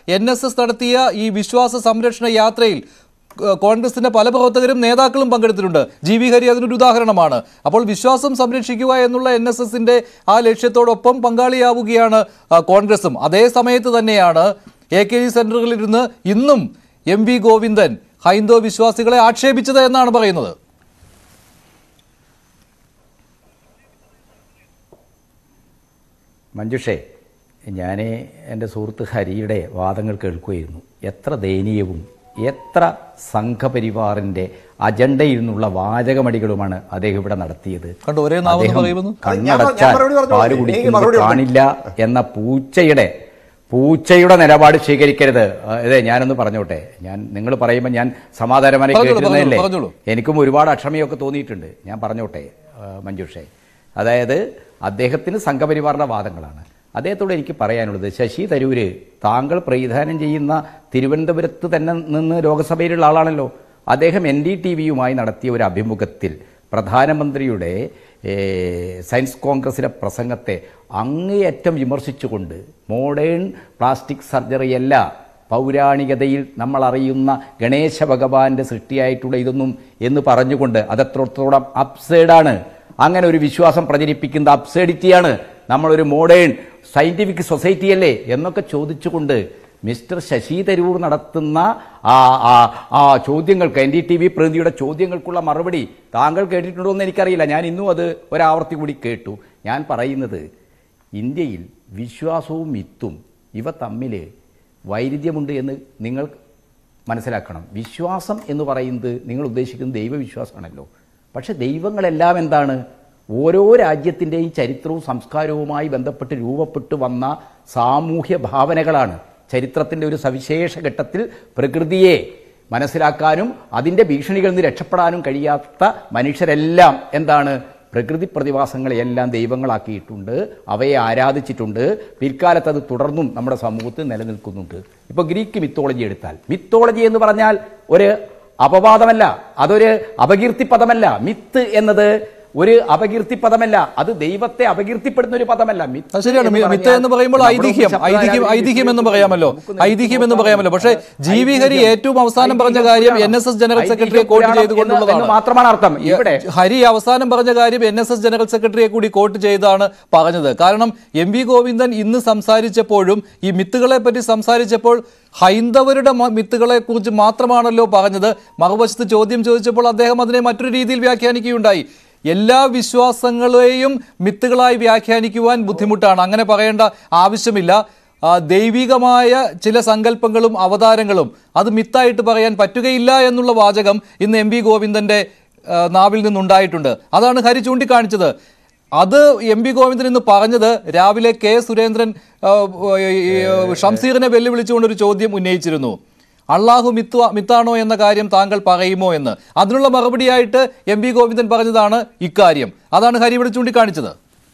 N S S നടത്തിയ ഈ വിശ്വാസ സംരക്ഷണ യാത്രയിൽ ഏഹ്, കോൺഗ്രസിന്റെ പല പ്രവർത്തകരും നേതാക്കളും പങ്കെടുത്തിട്ടുണ്ട് ജി വി ഹരി അതിനൊരു ഉദാഹരണമാണ് അപ്പോൾ വിശ്വാസം സംരക്ഷിക്കുക എന്നുള്ള എൻ എസ് എസിന്റെ ആ ലക്ഷ്യത്തോടൊപ്പം പങ്കാളിയാവുകയാണ് ആ, കോൺഗ്രസും അതേ സമയത്ത് തന്നെയാണ് എ കെ ജി സെന്ററുകളിലിരുന്ന് ഇന്നും എം വി ഗോവിന്ദൻ ഹൈന്ദവ വിശ്വാസികളെ ആക്ഷേപിച്ചത് എന്നാണ് പറയുന്നത് മഞ്ജുഷേ ഞാൻ എൻ്റെ സുഹൃത്ത് ഹരിയുടെ വാദങ്ങൾ കേൾക്കുകയായിരുന്നു എത്ര ദയനീയവും എത്ര സംഘപരിവാറിൻ്റെ അജണ്ടയിൽ നിന്നുള്ള വാചകമടികളുമാണ് അദ്ദേഹം ഇവിടെ നടത്തിയത് കണ്ടോ, ഒരേ നാവെന്ന് അദ്ദേഹം പറയുമെന്ന്? കണ്ണടച്ചാൽ ഞാൻ മറുപടി പറഞ്ഞോളൂ. പാല് എനിക്ക് കുടിക്കുന്നത് മറുപടി ഉണ്ട്. കാണില്ല എന്ന പൂച്ചയുടെ പൂച്ചയുടെ നിലപാട് സ്വീകരിക്കരുത് ആ, ഇതേ ഞാനൊന്ന് പറഞ്ഞോട്ടെ ഞാൻ നിങ്ങൾ പറയുമ്പോൾ ഞാൻ സമാധാനമായി പറഞ്ഞോളൂ, കേട്ടിരുന്നതല്ലേ പറഞ്ഞോളൂ. എനിക്കും ഒരുപാട് അക്ഷമയൊക്കെ തോന്നിയിട്ടുണ്ട് ഞാൻ പറഞ്ഞോട്ടെ ആ, മഞ്ജുഷേ അതായത് അദ്ദേഹത്തിന് സംഘപരിവാറിൻ്റെ വാദങ്ങളാണ് അദ്ദേഹത്തോട് എനിക്ക് പറയാനുള്ളത് ശശി തരൂര് താങ്കൾ പ്രതിദാനം ചെയ്യുന്ന തിരുവനന്തപുരത്ത് തന്നെ നിന്ന് ലോകസഭയിലുള്ള ആളാണല്ലോ അദ്ദേഹം എൻ ഡി ടി വിയുമായി നടത്തിയ ഒരു അഭിമുഖത്തിൽ പ്രധാനമന്ത്രിയുടെ ഏ, സയൻസ് കോൺഗ്രസിലെ പ്രസംഗത്തെ അങ്ങേയറ്റം വിമർശിച്ചുകൊണ്ട് മോഡേൺ പ്ലാസ്റ്റിക് സർജറിയല്ല പൗരാണികതയിൽ നമ്മൾ അറിയുന്ന ഗണേശ ഭഗവാന്റെ സൃഷ്ടിയായിട്ടുള്ള ഇതൊന്നും എന്ന് പറഞ്ഞുകൊണ്ട് അതെത്രത്തോളം അപ്സൈഡാണ് അങ്ങനെ ഒരു വിശ്വാസം പ്രചരിപ്പിക്കുന്ന അപ്സൈഡിറ്റിയാണ് നമ്മളൊരു മോഡേൺ സയന്റിഫിക് സൊസൈറ്റിയല്ലേ എന്നൊക്കെ ചോദിച്ചുകൊണ്ട് മിസ്റ്റർ ശശി തരൂർ നടത്തുന്ന ആ ആ ആ ചോദ്യങ്ങൾക്ക് എൻ ഡി ടി വി പ്രതിനിധിയുടെ ചോദ്യങ്ങൾക്കുള്ള മറുപടി താങ്കൾ കേട്ടിട്ടുണ്ടോ എന്ന് എനിക്കറിയില്ല ഞാൻ ഇന്നും അത് ഒരാവർത്തി കൂടി കേട്ടു ഞാൻ പറയുന്നത് ഇന്ത്യയിൽ വിശ്വാസവും മിത്തും ഇവ തമ്മിൽ വൈരുദ്ധ്യമുണ്ട് എന്ന് നിങ്ങൾ മനസ്സിലാക്കണം വിശ്വാസം എന്ന് പറയുന്നത് നിങ്ങൾ ഉദ്ദേശിക്കുന്നത് ദൈവവിശ്വാസമാണല്ലോ പക്ഷെ ദൈവങ്ങളെല്ലാം എന്താണ് ഓരോ രാജ്യത്തിൻ്റെയും ചരിത്രവും സംസ്കാരവുമായി ബന്ധപ്പെട്ട് രൂപപ്പെട്ടു വന്ന സാമൂഹ്യ ഭാവനകളാണ് ചരിത്രത്തിൻ്റെ ഒരു സവിശേഷ ഘട്ടത്തിൽ പ്രകൃതിയെ മനസ്സിലാക്കാനും അതിൻ്റെ ഭീഷണികളിൽ നിന്ന് രക്ഷപ്പെടാനും കഴിയാത്ത മനുഷ്യരെല്ലാം എന്താണ് പ്രകൃതി പ്രതിഭാസങ്ങളെയെല്ലാം ദൈവങ്ങളാക്കിയിട്ടുണ്ട് അവയെ ആരാധിച്ചിട്ടുണ്ട് പിൽക്കാലത്ത് അത് തുടർന്നും നമ്മുടെ സമൂഹത്തിൽ നിലനിൽക്കുന്നുണ്ട് ഇപ്പോൾ ഗ്രീക്ക് മിത്തോളജി എടുത്താൽ മിത്തോളജി എന്ന് പറഞ്ഞാൽ ഒരു അപവാദമല്ല അതൊരു അപകീർത്തി പദമല്ല മിത്ത് എന്നത് ഒരു അപകീർത്തി പദമല്ല അത് ദൈവത്തെ അപകീർത്തിപ്പെടുന്ന ഒരു പദമല്ല മിത്ത് അത് ശരിയാണ് മി- മിത്ത് എന്ന് പറയുമ്പോൾ ഐതിഹ്യം ഐതിഹ്യം ഐതിഹ്യം എന്ന് പറയാമല്ലോ ഐതിഹ്യം എന്ന് പറയാമല്ലോ പക്ഷേ ജി വി ഹരി ഏറ്റവും അവസാനം പറഞ്ഞ കാര്യം എൻ എസ് എസ് ജനറൽ സെക്രട്ടറിയെ കോട്ട് എന്ന് ചെയ്തുകൊണ്ടുള്ളതാണ് മാത്രമാണ് അർത്ഥം ഇവിടെ ഹരി അവസാനം പറഞ്ഞ കാര്യം എൻ എസ് എസ് ജനറൽ സെക്രട്ടറിയെ കൂടി കോട്ട് ചെയ്താണ് പറഞ്ഞത് കാരണം എം വി ഗോവിന്ദൻ ഇന്ന് സംസാരിച്ചപ്പോഴും ഈ മിത്തുകളെ പറ്റി സംസാരിച്ചപ്പോൾ ഹൈന്ദവരുടെ മ- മിത്തുകളെ കുറിച്ച് മാത്രമാണല്ലോ പറഞ്ഞത് മറുവശത്ത് ചോദ്യം ചോദിച്ചപ്പോൾ അദ്ദേഹം അതിനെ മറ്റൊരു രീതിയിൽ വ്യാഖ്യാനിക്കുകയുണ്ടായി എല്ലാ വിശ്വാസങ്ങളെയും മിത്തുകളായി വ്യാഖ്യാനിക്കുവാൻ ബുദ്ധിമുട്ടാണ് അങ്ങനെ പറയേണ്ട ആവശ്യമില്ല ആ, ദൈവികമായ ചില സങ്കല്പങ്ങളും അവതാരങ്ങളും അത് മിത്തായിട്ട് പറയാൻ പറ്റുകയില്ല എന്നുള്ള വാചകം ഇന്ന് എം വി ഗോവിന്ദന്റെ ആ, നാവിൽ നിന്നുണ്ടായിട്ടുണ്ട് അതാണ് ഹരി ചൂണ്ടിക്കാണിച്ചത് അത് എം വി ഗോവിന്ദൻ ഇന്ന് പറഞ്ഞത് രാവിലെ കെ സുരേന്ദ്രൻ ആ, ഈ, ഷംസീറിനെ വെല്ലുവിളിച്ചുകൊണ്ട് ഒരു ചോദ്യം ഉന്നയിച്ചിരുന്നു അള്ളാഹു മിത്തു മിത്താണോ എന്ന കാര്യം താങ്കൾ പറയുമോ എന്ന് അതിനുള്ള മറുപടിയായിട്ട് എം വി ഗോവിന്ദൻ പറഞ്ഞതാണ് ഇക്കാര്യം അതാണ് ഹരി ഇവിടെ ചൂണ്ടിക്കാണിച്ചത്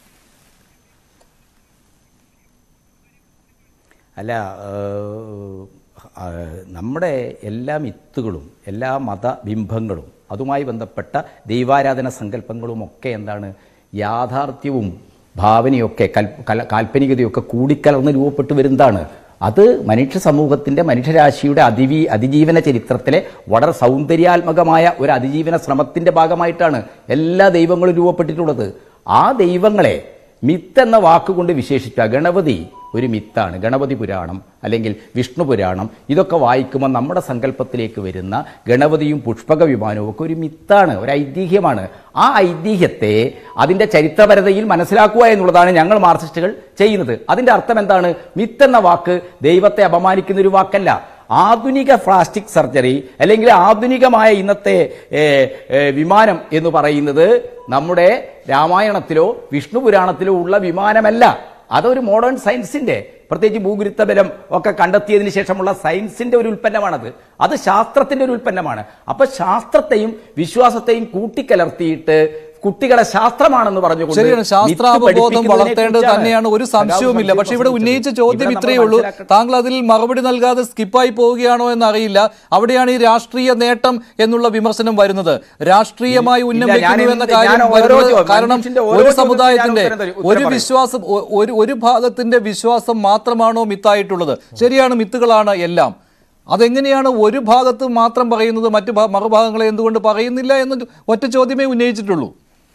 അല്ല ഏഹ്, ആ, നമ്മുടെ എല്ലാ മിത്തുകളും എല്ലാ മതബിംബങ്ങളും അതുമായി ബന്ധപ്പെട്ട ദൈവാരാധന സങ്കല്പങ്ങളും ഒക്കെ എന്താണ് യാഥാർത്ഥ്യവും ഭാവനയൊക്കെ കൽ കല കാൽപ്പനികതയൊക്കെ കൂടിക്കലർന്ന് രൂപപ്പെട്ടു വരുന്നതാണ് അത് മനുഷ്യ സമൂഹത്തിൻ്റെ മനുഷ്യരാശിയുടെ അതിവീ അതിജീവന ചരിത്രത്തിലെ വളരെ സൗന്ദര്യാത്മകമായ ഒരു അതിജീവന ശ്രമത്തിൻ്റെ ഭാഗമായിട്ടാണ് എല്ലാ ദൈവങ്ങളും രൂപപ്പെട്ടിട്ടുള്ളത് ആ ദൈവങ്ങളെ മിത്ത് എന്ന വാക്കുകൊണ്ട് വിശേഷിച്ച ഗണപതി ഒരു മിത്താണ് ഗണപതി പുരാണം അല്ലെങ്കിൽ വിഷ്ണു പുരാണം ഇതൊക്കെ വായിക്കുമ്പോൾ നമ്മുടെ സങ്കല്പത്തിലേക്ക് വരുന്ന ഗണപതിയും പുഷ്പക വിമാനവും ഒക്കെ ഒരു മിത്താണ് ഒരു ഐതിഹ്യമാണ് ആ ഐതിഹ്യത്തെ അതിൻ്റെ ചരിത്രപരതയിൽ മനസ്സിലാക്കുക എന്നുള്ളതാണ് ഞങ്ങൾ മാർക്സിസ്റ്റുകൾ ചെയ്യുന്നത് അതിൻ്റെ അർത്ഥം എന്താണ് മിത്ത് എന്ന വാക്ക് ദൈവത്തെ അപമാനിക്കുന്ന ഒരു വാക്കല്ല ആധുനിക പ്ലാസ്റ്റിക് സർജറി അല്ലെങ്കിൽ ആധുനികമായ ഇന്നത്തെ ഏ, ഏ, വിമാനം എന്ന് പറയുന്നത് നമ്മുടെ രാമായണത്തിലോ വിഷ്ണു പുരാണത്തിലോ ഉള്ള വിമാനമല്ല അതൊരു മോഡേൺ സയൻസിന്റെ പ്രത്യേകിച്ച് ഭൂഗുരുത്വ ബലം ഒക്കെ കണ്ടെത്തിയതിന് ശേഷമുള്ള സയൻസിന്റെ ഒരു ഉൽപ്പന്നമാണത് അത് ശാസ്ത്രത്തിന്റെ ഒരു ഉൽപ്പന്നമാണ് അപ്പൊ ശാസ്ത്രത്തെയും വിശ്വാസത്തെയും കൂട്ടിക്കലർത്തിയിട്ട് കുട്ടികളെ ശാസ്ത്രമാണെന്ന് പറഞ്ഞുകൊണ്ട് ശരിയാണ് മിത്ത് ശാസ്ത്രാവബോധം പഠിപ്പിക്കുന്നതിനെ വളർത്തേണ്ടത് കുറിച്ചാണ് തന്നെയാണ് ഒരു സംശയവുമില്ല പക്ഷെ ഇവിടെ ഉന്നയിച്ച ചോദ്യം ഇവിടെ ഇത്രയേ നമ്മൾ ഉള്ളൂ മനസ്സിലാക്കണം. താങ്കൾ അതിൽ മറുപടി നൽകാതെ സ്കിപ്പായി പോവുകയാണോ എന്ന് അറിയില്ല അവിടെയാണ് ഈ രാഷ്ട്രീയ നേട്ടം എന്നുള്ള വിമർശനം വരുന്നത് രാഷ്ട്രീയമായി ഇല്ല, ഉന്നം ഞാൻ വെക്കുന്നു എന്ന എന്ത് കാര്യം ഞാൻ ഓരോ വരുന്നത് ചോ- കാരണം മനുഷ്യന്റെ ഓരോ ഒരു ചോദ്യത്തിനും സമുദായത്തിന്റെ ഞാൻ ഉത്തരം തരും, ഒരു ഉത്തരം വിശ്വാസം ഒ- ഒരു ഒരു ഭാഗത്തിന്റെ വിശ്വാസം മാത്രമാണോ മിത്തായിട്ടുള്ളത് ശരിയാണ് മിത്തുകളാണ് എല്ലാം അതെങ്ങനെയാണ് ഒരു ഭാഗത്ത് മാത്രം പറയുന്നത് മറ്റു ഭാ- മറുഭാഗങ്ങളെ എന്തുകൊണ്ട് പറയുന്നില്ല എന്ന് ഒറ്റ ചോദ്യമേ ഉന്നയിച്ചിട്ടുള്ളൂ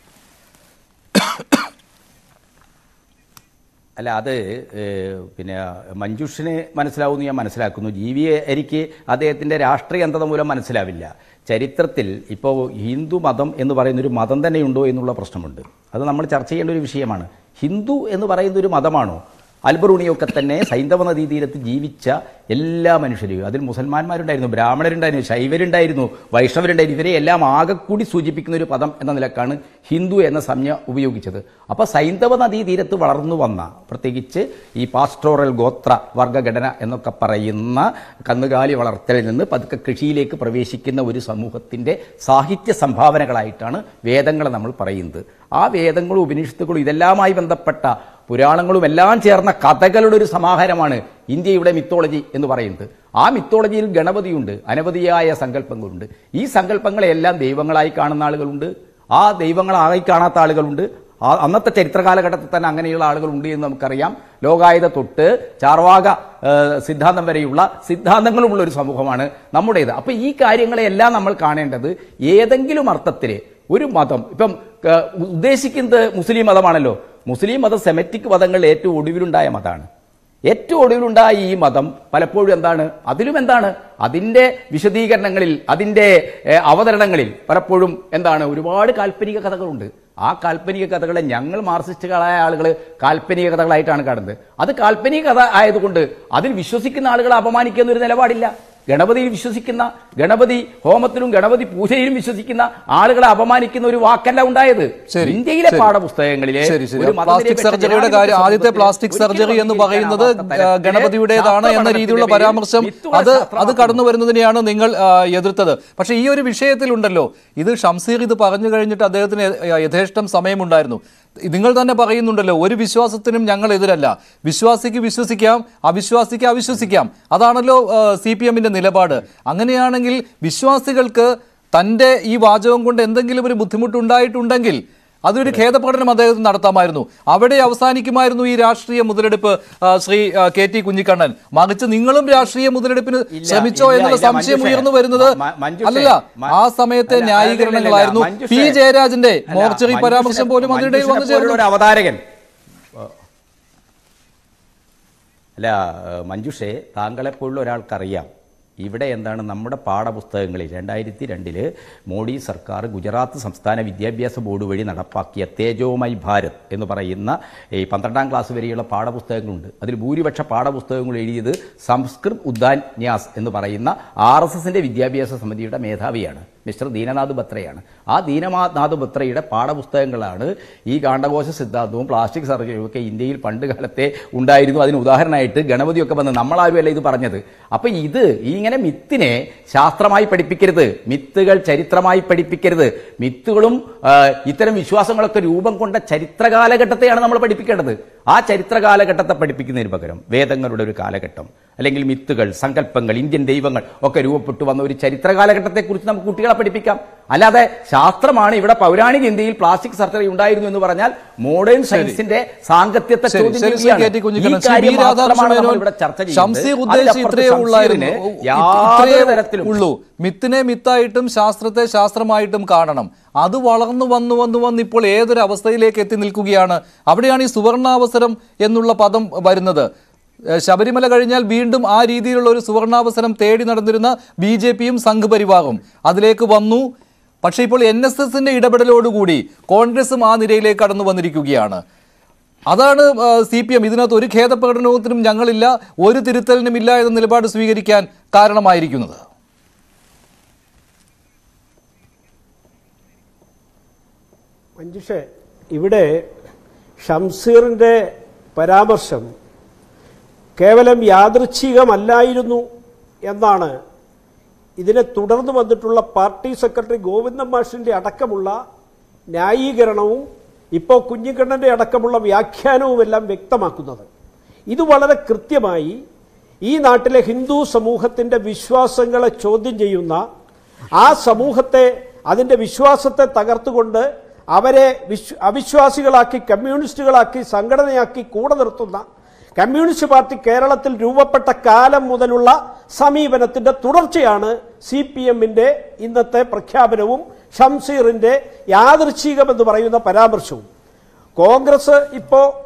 അല്ല അത് ഏഹ്, പിന്നെ മഞ്ജുഷിന് മനസ്സിലാവുമെന്ന് ഞാൻ മനസ്സിലാക്കുന്നു ജീവിയെ എനിക്ക് അദ്ദേഹത്തിൻ്റെ രാഷ്ട്രീയ അന്ധത മൂലം മനസ്സിലാവില്ല ചരിത്രത്തിൽ ഇപ്പോൾ ഹിന്ദു മതം എന്ന് പറയുന്ന ഒരു മതം തന്നെയുണ്ടോ എന്നുള്ള പ്രശ്നമുണ്ട് അത് നമ്മൾ ചർച്ച ചെയ്യേണ്ട ഒരു വിഷയമാണ് ഹിന്ദു എന്ന് പറയുന്ന ഒരു മതമാണോ അൽബറൂണിയൊക്കെ തന്നെ സൈന്ധവ നദീതീരത്ത് ജീവിച്ച എല്ലാ മനുഷ്യരും അതിൽ മുസൽമാന്മാരുണ്ടായിരുന്നു ബ്രാഹ്മണരുണ്ടായിരുന്നു ശൈവരുണ്ടായിരുന്നു വൈഷ്ണവരുണ്ടായിരുന്നു ഇവരെ എല്ലാം ആകെ കൂടി സൂചിപ്പിക്കുന്ന ഒരു പദം എന്ന നിലക്കാണ് ഹിന്ദു എന്ന സംജ്ഞ ഉപയോഗിച്ചത് അപ്പോൾ സൈന്ധവ നദീതീരത്ത് വളർന്നു വന്ന പ്രത്യേകിച്ച് ഈ പാസ്റ്റോറൽ ഗോത്ര വർഗഘടന എന്നൊക്കെ പറയുന്ന കന്നുകാലി വളർത്തലിൽ നിന്ന് പതുക്കെ കൃഷിയിലേക്ക് പ്രവേശിക്കുന്ന ഒരു സമൂഹത്തിൻ്റെ സാഹിത്യ സംഭാവനകളായിട്ടാണ് വേദങ്ങളെ നമ്മൾ പറയുന്നത് ആ വേദങ്ങളും ഉപനിഷത്തുകളും ഇതെല്ലാമായി ബന്ധപ്പെട്ട പുരാണങ്ങളും എല്ലാം ചേർന്ന കഥകളുടെ ഒരു സമാഹാരമാണ് ഇന്ത്യയുടെ മിത്തോളജി എന്ന് പറയുന്നത് ആ മിത്തോളജിയിൽ ഗണപതിയുണ്ട് അനവധിയായ സങ്കല്പങ്ങളുണ്ട് ഈ സങ്കല്പങ്ങളെല്ലാം ദൈവങ്ങളായി കാണുന്ന ആളുകളുണ്ട് ആ ദൈവങ്ങളായി കാണാത്ത ആളുകളുണ്ട് ആ അന്നത്തെ ചരിത്ര കാലഘട്ടത്തിൽ തന്നെ അങ്ങനെയുള്ള ആളുകളുണ്ട് എന്ന് നമുക്കറിയാം ലോകായുധ തൊട്ട് ചാർവാക ഏഹ്, സിദ്ധാന്തം വരെയുള്ള സിദ്ധാന്തങ്ങളുമുള്ള ഒരു സമൂഹമാണ് നമ്മുടേത് അപ്പൊ ഈ കാര്യങ്ങളെല്ലാം നമ്മൾ കാണേണ്ടത് ഏതെങ്കിലും അർത്ഥത്തിൽ ഒരു മതം ഇപ്പം ഏഹ്, ഉദ്ദേശിക്കുന്നത് മുസ്ലിം മതമാണല്ലോ മുസ്ലിം മതം സെമറ്റിക് മതങ്ങളിൽ ഏറ്റവും ഒടുവിലുണ്ടായ മതമാണ് ഏറ്റവും ഒടുവിലുണ്ടായ ഈ മതം പലപ്പോഴും എന്താണ് അതിലും എന്താണ് അതിൻ്റെ വിശദീകരണങ്ങളിൽ അതിൻ്റെ ഏഹ്, അവതരണങ്ങളിൽ പലപ്പോഴും എന്താണ് ഒരുപാട് കാൽപ്പനിക കഥകളുണ്ട് ആ കാൽപ്പനിക കഥകളെ ഞങ്ങൾ മാർസിസ്റ്റുകളായ ആളുകൾ കാൽപ്പനിക കഥകളായിട്ടാണ് കാണുന്നത് അത് കാൽപ്പനിക കഥ ആയതുകൊണ്ട് അതിൽ വിശ്വസിക്കുന്ന ആളുകളെ അപമാനിക്കുന്ന ഒരു നിലപാടില്ല ഗണപതിയിൽ വിശ്വസിക്കുന്ന ഗണപതി ഹോമത്തിലും ഗണപതി പൂജയിലും വിശ്വസിക്കുന്ന ആളുകളെ അപമാനിക്കുന്ന ഒരു വാക്കല്ല ഉണ്ടായത് ശരി, ഇന്ത്യയിലെ ശരി. പാഠപുസ്തകങ്ങളിലെ ശരി ശരി ഒരു മതനിരപേക്ഷ പ്ലാസ്റ്റിക് സർജറിയുടെ ജനാധിപത്യ കാര്യം ആദ്യത്തെ സമൂഹത്തിൽ പ്ലാസ്റ്റിക് ഒരിക്കലും സർജറി എന്ന് പറയുന്നത് അംഗീകരിക്കാനാവാത്ത തരത്തിലെ ഗണപതിയുടേതാണ് എന്ന ശാസ്ത്ര രീതിയിലുള്ള പഠനത്തിന്റെ പരാമർശം പേരിൽ മിത്തുകളെ അത് അത് ശാസ്ത്രമാക്കുന്നു. കടന്നു വരുന്നതിനെയാണ് നിങ്ങൾ ആ, എതിർത്തത് പക്ഷേ ഈ ഒരു വിഷയത്തിലുണ്ടല്ലോ ഇത് ഷംസീർ ഇത് പറഞ്ഞു കഴിഞ്ഞിട്ട് അദ്ദേഹത്തിന് യ- യഥേഷ്ടം സമയമുണ്ടായിരുന്നു നിങ്ങൾ തന്നെ പറയുന്നുണ്ടല്ലോ ഒരു വിശ്വാസത്തിനും ഞങ്ങൾ എതിരല്ല വിശ്വാസിക്ക് വിശ്വസിക്കാം അവിശ്വാസിക്ക് അവിശ്വസിക്കാം അതാണല്ലോ സി പി എമ്മിന്റെ നിലപാട് അങ്ങനെയാണെങ്കിൽ വിശ്വാസികൾക്ക് തൻ്റെ ഈ വാചകം കൊണ്ട് എന്തെങ്കിലും ഒരു ബുദ്ധിമുട്ടുണ്ടായിട്ടുണ്ടെങ്കിൽ അതൊരു ഖേദപ്രകടനം അദ്ദേഹത്തിന് നടത്താമായിരുന്നു അവിടെ അവസാനിക്കുമായിരുന്നു ഈ രാഷ്ട്രീയ മുതലെടുപ്പ് ആ, ശ്രീ ആ, കെ ടി കുഞ്ഞിക്കണ്ണൻ മറിച്ച് നിങ്ങളും രാഷ്ട്രീയ മുതലെടുപ്പിന് ഇല്ല, ശ്രമിച്ചോ ഇല്ല, എന്നുള്ള ഇല്ല, സംശയം മഞ്ജുഷേ, ഉയർന്നു വരുന്നത് മ- മഞ്ജുഷേ, അല്ലല്ല മ- ആ സമയത്തെ അല്ല, ന്യായീകരണങ്ങളായിരുന്നു അല്ലല്ല, പി മഞ്ജുഷേ, ജയരാജന്റെ അല്ല, മോർച്ചറി മഞ്ജുഷിനെ- പരാമർശം പോലും അതിനിടയിൽ വന്നു മഞ്ജുഷിനെ പോലുള്ള ചേർന്നു ഒരു അവതാരകൻ അല്ല മഞ്ജുഷേ താങ്കളെപ്പോലുള്ള ഒരാൾക്കറിയാം ഇവിടെ എന്താണ് നമ്മുടെ പാഠപുസ്തകങ്ങളിൽ രണ്ടായിരത്തി രണ്ടില് മോഡി സർക്കാർ ഗുജറാത്ത് സംസ്ഥാന വിദ്യാഭ്യാസ ബോർഡ് വഴി നടപ്പാക്കിയ തേജോമൈ ഭാരത് എന്ന് പറയുന്ന ഈ പന്ത്രണ്ടാം ക്ലാസ് വരെയുള്ള പാഠപുസ്തകങ്ങളുണ്ട് അതിൽ ഭൂരിപക്ഷ പാഠപുസ്തകങ്ങൾ എഴുതിയത് സംസ്കൃത് ഉദ്യാൻ ന്യാസ് എന്ന് പറയുന്ന ആർ എസ് എസിന്റെ വിദ്യാഭ്യാസ സമിതിയുടെ മേധാവിയാണ് മിസ്റ്റർ ദീനനാഥ് ബത്രയാണ് ആ ദീനനാഥ് ബത്രയുടെ പാഠപുസ്തകങ്ങളാണ് ഈ കാണ്ഡകോശ സിദ്ധാന്തവും പ്ലാസ്റ്റിക് സർജറിയും ഒക്കെ ഇന്ത്യയിൽ പണ്ട് കാലത്തെ ഉണ്ടായിരുന്നു അതിന് ഉദാഹരണമായിട്ട് ഗണപതിയൊക്കെ വന്ന് നമ്മളാരുമല്ല ഇത് പറഞ്ഞത് അപ്പൊ ഇത് ഈ ഇങ്ങനെ മിത്തിനെ ശാസ്ത്രമായി പഠിപ്പിക്കരുത് മിത്തുകൾ ചരിത്രമായി പഠിപ്പിക്കരുത് മിത്തുകളും ആ, ഇത്തരം വിശ്വാസങ്ങളൊക്കെ രൂപം കൊണ്ട ചരിത്ര കാലഘട്ടത്തെയാണ് നമ്മൾ പഠിപ്പിക്കേണ്ടത് ആ ചരിത്ര കാലഘട്ടത്തെ പഠിപ്പിക്കുന്നതിന് പകരം വേദങ്ങളുടെ ഒരു കാലഘട്ടം അല്ലെങ്കിൽ മിത്തുകൾ സങ്കല്പങ്ങൾ ഇന്ത്യൻ ദൈവങ്ങൾ ഒക്കെ രൂപപ്പെട്ടു വന്ന ഒരു ചരിത്ര കാലഘട്ടത്തെക്കുറിച്ച് നമുക്ക് കുട്ടികളെ പഠിപ്പിക്കാം അല്ലാതെ ശാസ്ത്രമാണ് ഇവിടെ പൗരാണിക ഇന്ത്യയിൽ പ്ലാസ്റ്റിക് സർജറി ഉണ്ടായിരുന്നു എന്ന് പറഞ്ഞാൽ മോഡേൺ സയൻസിന്റെ സാങ്കത്യത്തെ ശരി ചോദ്യം ശരി ശ്രീ ചെയ്യുകയാണ്. കെ ടി ഈ കുഞ്ഞിക്കണ്ണൻ ശ്രീ കാര്യം ബി മാത്രമാണ് നമ്മൾ രാധാകൃഷ്ണൻ ഇവിടെ ചർച്ച ചെയ്യുന്നത്. ഷംസീർ ഉദ്ദേശിച്ച് അതിലപ്പുറത്ത് ഇത്രയേ ഉള്ളായിരുന്നു ഷംസീറിന് ഇത്രയേ യാതൊരു തരത്തിലും ഉള്ളൂ മിത്തിനെ മിത്തായിട്ടും ശാസ്ത്രത്തെ ശാസ്ത്രമായിട്ടും കാണണം അത് വളർന്നു വന്നു വന്നു വന്ന് ഇപ്പോൾ ഏതൊരു അവസ്ഥയിലേക്ക് എത്തി നിൽക്കുകയാണ് അവിടെയാണ് ഈ സുവർണാവസരം എന്നുള്ള പദം വരുന്നത് ഏഹ് ശബരിമല കഴിഞ്ഞാൽ വീണ്ടും ആ രീതിയിലുള്ള ഒരു സുവർണാവസരം തേടി നടന്നിരുന്ന ബി ജെ പിയും സംഘപരിവാറും അതിലേക്ക് വന്നു പക്ഷേ ഇപ്പോൾ എൻ എസ് എസിന്റെ ഇടപെടലോടുകൂടി കോൺഗ്രസും ആ നിരയിലേക്ക് കടന്നു വന്നിരിക്കുകയാണ് അതാണ് സി പി എം ഇതിനകത്ത് ഒരു ഖേദപ്രകടനത്തിനും ഞങ്ങളില്ല ഒരു തിരുത്തലിനും ഇല്ല എന്ന നിലപാട് സ്വീകരിക്കാൻ കാരണമായിരിക്കുന്നത് മഞ്ജുഷേ ഇവിടെ ഷംസീറിൻ്റെ പരാമർശം കേവലം യാദൃച്ഛികമല്ലായിരുന്നു എന്നാണ് ഇതിനെ തുടർന്ന് വന്നിട്ടുള്ള പാർട്ടി സെക്രട്ടറി ഗോവിന്ദൻ മാഷിൻ്റെ അടക്കമുള്ള ന്യായീകരണവും ഇപ്പോൾ കുഞ്ഞിക്കണ്ണൻ്റെ അടക്കമുള്ള വ്യാഖ്യാനവും എല്ലാം വ്യക്തമാക്കുന്നത് ഇത് വളരെ കൃത്യമായി ഈ നാട്ടിലെ ഹിന്ദു സമൂഹത്തിൻ്റെ വിശ്വാസങ്ങളെ ചോദ്യം ചെയ്യുന്ന ആ സമൂഹത്തെ അതിൻ്റെ വിശ്വാസത്തെ തകർത്തുകൊണ്ട് അവരെ വിശ്വ അവിശ്വാസികളാക്കി കമ്മ്യൂണിസ്റ്റുകളാക്കി സംഘടനയാക്കി കൂടെ നിർത്തുന്ന കമ്മ്യൂണിസ്റ്റ് പാർട്ടി കേരളത്തിൽ രൂപപ്പെട്ട കാലം മുതലുള്ള സമീപനത്തിന്റെ തുടർച്ചയാണ് സി പി എമ്മിന്റെ ഇന്നത്തെ പ്രഖ്യാപനവും ഷംസീറിന്റെ യാദൃച്ഛികമെന്ന് പറയുന്ന പരാമർശവും കോൺഗ്രസ് ഇപ്പോ